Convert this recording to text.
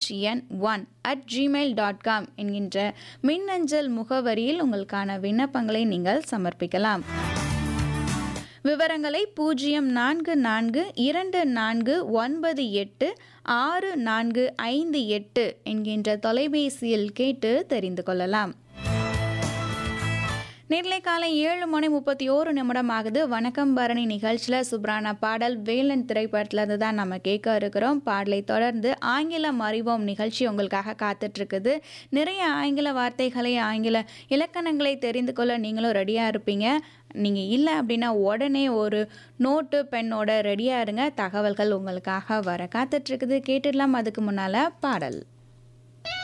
டிஹெச்என் one at Gmail dot com என்கின்ற மின்னஞ்சல் முகவரியில் உங்களுக்கான விண்ணப்பங்களை நீங்கள் சமர்ப்பிக்கலாம் விவரங்களை பூஜ்ஜியம் நான்கு நான்கு இரண்டு நான்கு ஒன்பது எட்டு ஆறு நான்கு ஐந்து எட்டு என்கின்ற தொலைபேசியில் கேட்டு தெரிந்து கொள்ளலாம் நேர்லை காலை ஏழு மணி முப்பத்தி ஓரு நிமிடம் ஆகுது வணக்கம் பரணி நிகழ்ச்சியில் சூப்பரான பாடல் வேலன் திரைப்படத்துல இருந்து தான் நம்ம கேட்க இருக்கிறோம் பாடலை தொடர்ந்து ஆங்கிலம் அறிவோம் நிகழ்ச்சி உங்களுக்காக காத்துட்ருக்குது நிறைய ஆங்கில வார்த்தைகளை ஆங்கில இலக்கணங்களை தெரிந்து கொள்ள நீங்களும் ரெடியாக இருப்பீங்க நீங்கள் இல்லை அப்படின்னா உடனே ஒரு நோட்டு பெண்ணோட ரெடியாக இருங்க தகவல்கள் உங்களுக்காக வர காத்துட்ருக்குது கேட்டுடலாம் அதுக்கு முன்னால் பாடல்